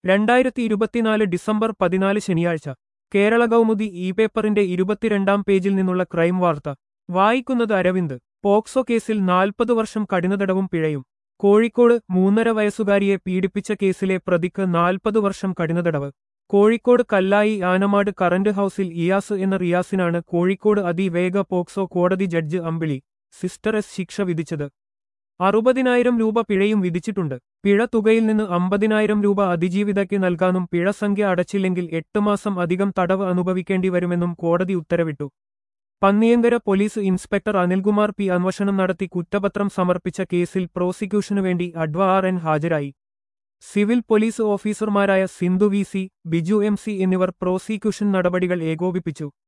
രണ്ടായിരത്തി ഇരുപത്തിനാല് ഡിസംബർ പതിനാല് ശനിയാഴ്ച കേരള കൗമുദി ഇ പേപ്പറിന്റെ ഇരുപത്തിരണ്ടാം പേജിൽ നിന്നുള്ള ക്രൈം വാർത്ത വായിക്കുന്നത് അരവിന്ദ് പോക്സോ കേസിൽ നാൽപ്പത് വർഷം കഠിനതടവും പിഴയും കോഴിക്കോട് മൂന്നര വയസ്സുകാരിയെ പീഡിപ്പിച്ച കേസിലെ പ്രതിക്ക് നാൽപ്പത് വർഷം കഠിനതടവ് കോഴിക്കോട് കല്ലായി ആനമാട് കറന്റ് ഹൌസിൽ ഇയാസ് എന്ന റിയാസിനാണ് കോഴിക്കോട് അതിവേഗ പോക്സോ കോടതി ജഡ്ജ് അമ്പിളി സിസ്റ്റർ എസ് ശിക്ഷ വിധിച്ചത് അറുപതിനായിരം രൂപ പിഴയും വിധിച്ചിട്ടുണ്ട് പിഴ തുകയിൽ നിന്ന് അമ്പതിനായിരം രൂപ അതിജീവിതയ്ക്ക് നൽകാനും പിഴ സംഖ്യ അടച്ചില്ലെങ്കിൽ എട്ട് മാസം അധികം തടവ് അനുഭവിക്കേണ്ടി വരുമെന്നും കോടതി ഉത്തരവിട്ടു Panniyankara police inspector Anilkumar P അന്വേഷണം നടത്തി കുറ്റപത്രം സമർപ്പിച്ച കേസിൽ പ്രോസിക്യൂഷനു വേണ്ടി അഡ്വ ആർ എൻ ഹാജരായി സിവിൽ പോലീസ് ഓഫീസർമാരായ Sindhu V C Biju M C എന്നിവർ പ്രോസിക്യൂഷൻ നടപടികൾ ഏകോപിപ്പിച്ചു